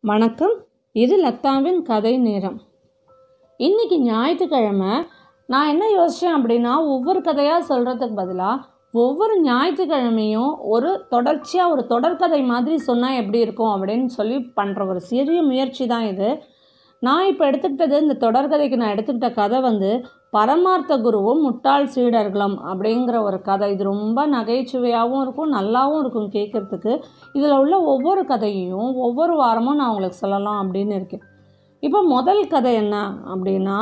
வணக்கம் இது லத்தாவின் கதை நேரம் இன்னைக்கு ஞாயிற்றுக்கிழமை நான் என்ன யோசித்தேன் அப்படின்னா ஒவ்வொரு கதையாக சொல்கிறதுக்கு பதிலாக ஒவ்வொரு ஞாயிற்றுக்கிழமையும் ஒரு தொடர்ச்சியாக ஒரு தொடர்கதை மாதிரி சொன்னால் எப்படி இருக்கும் அப்படின்னு சொல்லி பண்ணுற ஒரு சிறிய முயற்சி தான் இது நான் இப்போ எடுத்துக்கிட்டது இந்த தொடர்கதைக்கு நான் எடுத்துக்கிட்ட கதை வந்து பரமார்த்த குருவும் முட்டாள் சீடர்களும் அப்படிங்கிற ஒரு கதை இது ரொம்ப நகைச்சுவையாகவும் இருக்கும் நல்லாவும் இருக்கும் கேட்குறதுக்கு இதில் உள்ள ஒவ்வொரு கதையையும் ஒவ்வொரு வாரமும் நான் உங்களுக்கு சொல்லலாம் அப்படின்னு இருக்கேன் இப்போ முதல் கதை என்ன அப்படின்னா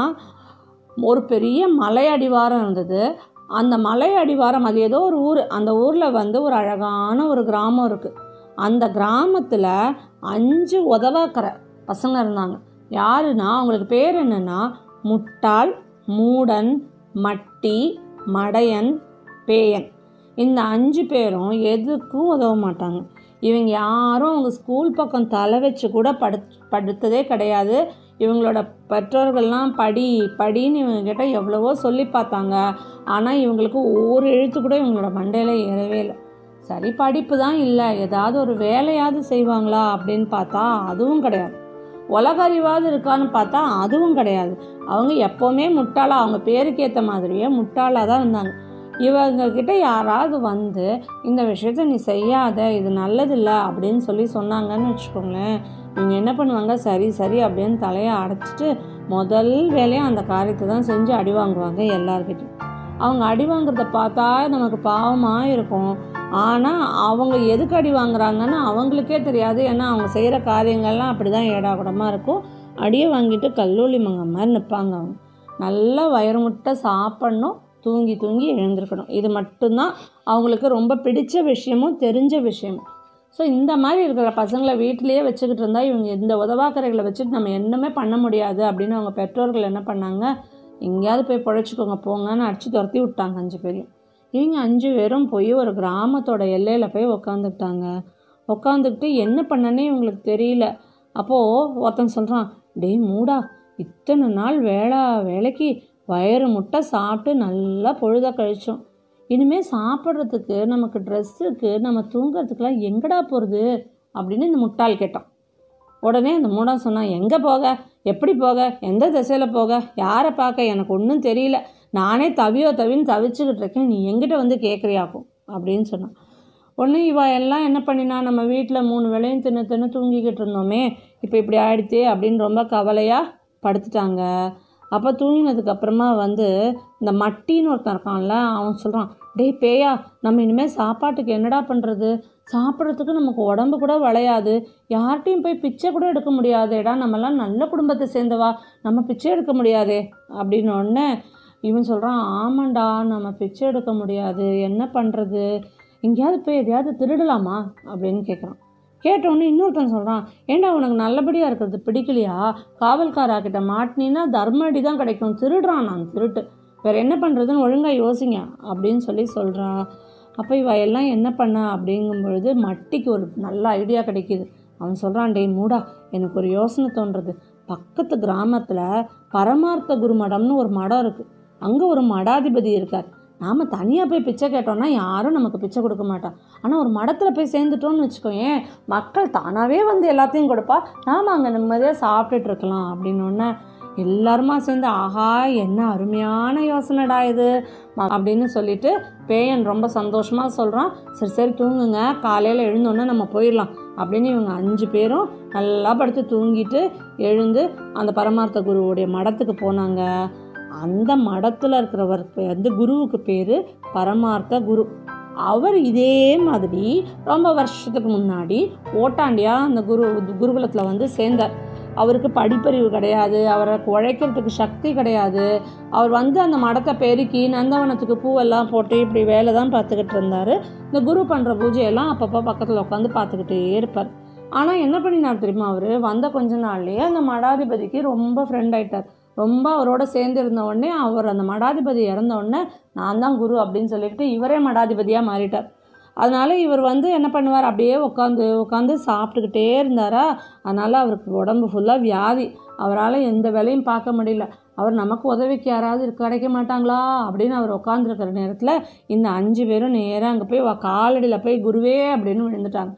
ஒரு பெரிய மலை அடிவாரம் இருந்தது அந்த மலை அடிவாரம் அது ஏதோ ஒரு ஊர் அந்த ஊரில் வந்து ஒரு அழகான ஒரு கிராமம் இருக்குது அந்த கிராமத்தில் அஞ்சு உதவாக்கற பசங்க இருந்தாங்க யாருன்னா அவங்களுக்கு பேர் என்னென்னா முட்டாள் மூடன் மட்டி மடையன் பேயன் இந்த அஞ்சு பேரும் எதுக்கும் உதவ மாட்டாங்க இவங்க யாரும் அவங்க ஸ்கூல் பக்கம் தலை வச்சு கூட படு படுத்ததே கிடையாது இவங்களோட பெற்றோர்கள்லாம் படி படின்னு இவங்ககிட்ட எவ்வளவோ சொல்லி பார்த்தாங்க ஆனால் இவங்களுக்கு ஒரு எழுத்து கூட இவங்களோட மண்டையில் ஏறவே இல்லை சரி படிப்பு தான் இல்லை ஏதாவது ஒரு வேலையாவது செய்வாங்களா அப்படின்னு பார்த்தா அதுவும் கிடையாது உலக அறிவாவது இருக்கான்னு பார்த்தா அதுவும் கிடையாது அவங்க எப்போவுமே முட்டாளாக அவங்க பேருக்கு ஏற்ற மாதிரியே முட்டாளாக தான் இருந்தாங்க இவங்க கிட்ட யாராவது வந்து இந்த விஷயத்த நீ செய்யாத இது நல்லதில்லை அப்படின்னு சொல்லி சொன்னாங்கன்னு வச்சுக்கோங்களேன் இவங்க என்ன பண்ணுவாங்க சரி சரி அப்படின்னு தலையை அடைச்சிட்டு முதல் வேலையாக அந்த காரியத்தை தான் செஞ்சு அடி வாங்குவாங்க எல்லார்கிட்டையும் அவங்க அடி வாங்குறத பார்த்தா நமக்கு பாவமாக இருக்கும் ஆனால் அவங்க எதுக்கு அடி வாங்குறாங்கன்னு அவங்களுக்கே தெரியாது ஏன்னா அவங்க செய்கிற காரியங்கள்லாம் அப்படி தான் ஏடாகுடமாக இருக்கும் அடியை வாங்கிட்டு கல்லூலி மங்க மாதிரி நிற்பாங்க அவங்க நல்லா வயிறு முட்டை சாப்பிட்ணும் தூங்கி தூங்கி எழுந்திருக்கணும் இது மட்டும்தான் அவங்களுக்கு ரொம்ப பிடிச்ச விஷயமும் தெரிஞ்ச விஷயமும் ஸோ இந்த மாதிரி இருக்கிற பசங்களை வீட்டிலேயே வச்சுக்கிட்டு இருந்தால் இவங்க இந்த உதவாக்கரைகளை வச்சுட்டு நம்ம என்னமே பண்ண முடியாது அப்படின்னு அவங்க பெற்றோர்கள் என்ன பண்ணாங்க எங்கேயாவது போய் பொழைச்சிக்கோங்க போங்கன்னு அடித்து துரத்தி விட்டாங்க அஞ்சு பேரையும் இவங்க அஞ்சு பேரும் போய் ஒரு கிராமத்தோட எல்லையில் போய் உக்காந்துக்கிட்டாங்க உக்காந்துக்கிட்டு என்ன பண்ணனே இவங்களுக்கு தெரியல அப்போது ஒருத்தன் சொல்கிறான் டேய் மூடா இத்தனை நாள் வேளா வேலைக்கு வயிறு முட்டை சாப்பிட்டு நல்லா பொழுத கழிச்சோம் இனிமேல் சாப்பிட்றதுக்கு நமக்கு ட்ரெஸ்ஸுக்கு நம்ம தூங்குறதுக்கெலாம் எங்கடா போகிறது அப்படின்னு இந்த முட்டாள் கேட்டான் உடனே அந்த மூடம் சொன்னான் எங்கே போக எப்படி போக எந்த திசையில் போக யாரை பார்க்க எனக்கு ஒன்றும் தெரியல நானே தவியோ தவின்னு தவிச்சுக்கிட்டு இருக்கேன் நீ எங்கிட்ட வந்து கேட்குறியாக்கும் அப்படின்னு சொன்னான் ஒன்று இவ எல்லாம் என்ன பண்ணினா நம்ம வீட்டில் மூணு வேளையும் தின்னு தின்னு தூங்கிக்கிட்டு இருந்தோமே இப்போ இப்படி ஆயிடுச்சே அப்படின்னு ரொம்ப கவலையாக படுத்துட்டாங்க அப்போ தூங்கினதுக்கு அப்புறமா வந்து இந்த மட்டின்னு ஒருத்தன் இருக்கான்ல அவன் சொல்கிறான் டேய் பேயா நம்ம இனிமேல் சாப்பாட்டுக்கு என்னடா பண்ணுறது சாப்பிட்றதுக்கு நமக்கு உடம்பு கூட விளையாது யார்கிட்டையும் போய் பிச்சை கூட எடுக்க முடியாதேடா நம்மலாம் நல்ல குடும்பத்தை சேர்ந்தவா நம்ம பிச்சை எடுக்க முடியாதே அப்படின்னு உடனே இவன் சொல்கிறான் ஆமாண்டா நம்ம பிச்சை எடுக்க முடியாது என்ன பண்ணுறது எங்கேயாவது போய் எதையாவது திருடலாமா அப்படின்னு கேட்குறான் கேட்டவுடனே இன்னொருத்தன் சொல்கிறான் ஏண்டா உனக்கு நல்லபடியாக இருக்கிறது பிடிக்கலையா காவல்காரா கிட்ட மாட்டினீன்னா தர்மடி தான் கிடைக்கும் திருடுறான் நான் திருட்டு வேறு என்ன பண்ணுறதுன்னு ஒழுங்காக யோசிங்க அப்படின்னு சொல்லி சொல்கிறா அப்போ இவ எல்லாம் என்ன பண்ண அப்படிங்கும் பொழுது மட்டிக்கு ஒரு நல்ல ஐடியா கிடைக்கிது அவன் சொல்கிறான் டேய் மூடா எனக்கு ஒரு யோசனை தோன்றுறது பக்கத்து கிராமத்தில் பரமார்த்த குரு மடம்னு ஒரு மடம் இருக்குது அங்கே ஒரு மடாதிபதி இருக்கார் நாம் தனியாக போய் பிச்சை கேட்டோம்னா யாரும் நமக்கு பிச்சை கொடுக்க மாட்டான் ஆனால் ஒரு மடத்தில் போய் சேர்ந்துட்டோம்னு வச்சுக்கோயேன் மக்கள் தானாகவே வந்து எல்லாத்தையும் கொடுப்பா நாம் அங்கே நிம்மதியாக சாப்பிட்டுட்டு இருக்கலாம் அப்படின்னு எல்லாருமா சேர்ந்து ஆஹா என்ன அருமையான யோசனைடா இது அப்படின்னு சொல்லிட்டு பேயன் ரொம்ப சந்தோஷமாக சொல்கிறான் சரி சரி தூங்குங்க காலையில் எழுந்தோன்னே நம்ம போயிடலாம் அப்படின்னு இவங்க அஞ்சு பேரும் நல்லா படுத்து தூங்கிட்டு எழுந்து அந்த பரமார்த்த குருவுடைய மடத்துக்கு போனாங்க அந்த மடத்தில் இருக்கிறவர் வந்து குருவுக்கு பேர் பரமார்த்த குரு அவர் இதே மாதிரி ரொம்ப வருஷத்துக்கு முன்னாடி ஓட்டாண்டியாக அந்த குரு குருகுலத்தில் வந்து சேர்ந்தார் அவருக்கு படிப்பறிவு கிடையாது அவருக்கு உழைக்கிறதுக்கு சக்தி கிடையாது அவர் வந்து அந்த மடத்தை பெருக்கி நந்தவனத்துக்கு பூவெல்லாம் போட்டு இப்படி வேலை தான் பார்த்துக்கிட்டு இருந்தார் இந்த குரு பண்ணுற பூஜையெல்லாம் அப்பப்போ பக்கத்தில் உட்காந்து பார்த்துக்கிட்டே இருப்பார் ஆனால் என்ன பண்ணினார் தெரியுமா அவர் வந்த கொஞ்ச நாள்லேயே அந்த மடாதிபதிக்கு ரொம்ப ஃப்ரெண்ட் ஆயிட்டார் ரொம்ப அவரோட சேர்ந்து இருந்த உடனே அவர் அந்த மடாதிபதி இறந்த உடனே நான் தான் குரு அப்படின்னு சொல்லிட்டு இவரே மடாதிபதியாக மாறிட்டார் அதனால் இவர் வந்து என்ன பண்ணுவார் அப்படியே உட்காந்து உட்காந்து சாப்பிட்டுக்கிட்டே இருந்தாரா அதனால் அவருக்கு உடம்பு ஃபுல்லாக வியாதி அவரால் எந்த வேலையும் பார்க்க முடியல அவர் நமக்கு உதவிக்கு யாராவது கிடைக்க மாட்டாங்களா அப்படின்னு அவர் உட்காந்துருக்கிற நேரத்தில் இந்த அஞ்சு பேரும் நேராக அங்கே போய் காலடியில் போய் குருவே அப்படின்னு விழுந்துட்டாங்க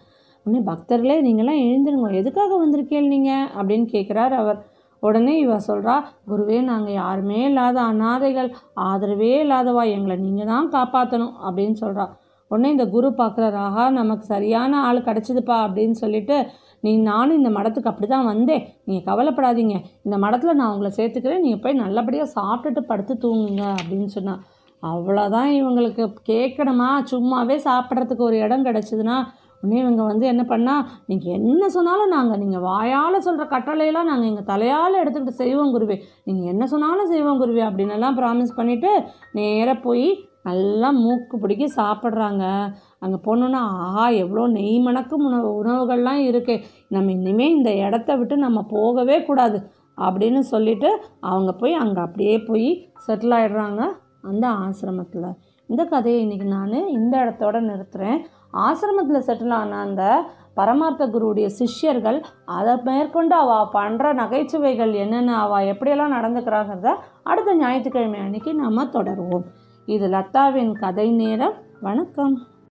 உடனே பக்தர்களே நீங்களாம் எழுந்துருங்க எதுக்காக வந்திருக்கீங்க நீங்கள் அப்படின்னு கேட்குறார் அவர் உடனே இவ சொல்கிறா குருவே நாங்கள் யாருமே இல்லாத அனாதைகள் ஆதரவே இல்லாதவா எங்களை நீங்கள் தான் காப்பாற்றணும் அப்படின்னு சொல்கிறா உடனே இந்த குரு பார்க்குறாரு ஆஹா நமக்கு சரியான ஆள் கிடச்சிதுப்பா அப்படின்னு சொல்லிட்டு நீ நானும் இந்த மடத்துக்கு அப்படி தான் வந்தேன் நீங்கள் கவலைப்படாதீங்க இந்த மடத்தில் நான் உங்களை சேர்த்துக்கிறேன் நீங்கள் போய் நல்லபடியாக சாப்பிட்டுட்டு படுத்து தூங்குங்க அப்படின்னு சொன்னா அவ்வளோதான் இவங்களுக்கு கேட்கணுமா சும்மாவே சாப்பிட்றதுக்கு ஒரு இடம் கிடச்சிதுன்னா உடனே இவங்க வந்து என்ன பண்ணா நீங்கள் என்ன சொன்னாலும் நாங்கள் நீங்கள் வாயால் சொல்கிற கட்டளையெல்லாம் நாங்கள் எங்கள் தலையால் எடுத்துக்கிட்டு செய்வோம் குருவே நீங்கள் என்ன சொன்னாலும் செய்வோம் குருவே அப்படின்னு எல்லாம் ப்ராமிஸ் பண்ணிவிட்டு நேராக போய் நல்லா மூக்கு பிடிக்கி சாப்பிட்றாங்க அங்கே போனோன்னா ஆஹா எவ்வளோ நெய் மணக்கும் உணவு உணவுகள்லாம் இருக்கு நம்ம இனிமேல் இந்த இடத்த விட்டு நம்ம போகவே கூடாது அப்படின்னு சொல்லிட்டு அவங்க போய் அங்கே அப்படியே போய் செட்டில் ஆயிடுறாங்க அந்த ஆசிரமத்தில் இந்த கதையை இன்றைக்கி நான் இந்த இடத்தோட நிறுத்துகிறேன் ஆசிரமத்தில் செட்டில் ஆன அந்த பரமார்த்த குருவுடைய சிஷ்யர்கள் அதை மேற்கொண்டு அவள் பண்ணுற நகைச்சுவைகள் என்னென்ன அவள் எப்படியெல்லாம் நடந்துக்கிறாங்கிறத அடுத்த ஞாயிற்றுக்கிழமை அன்னைக்கு நாம் தொடருவோம் இது லதாவின் கதை நேரம் வணக்கம்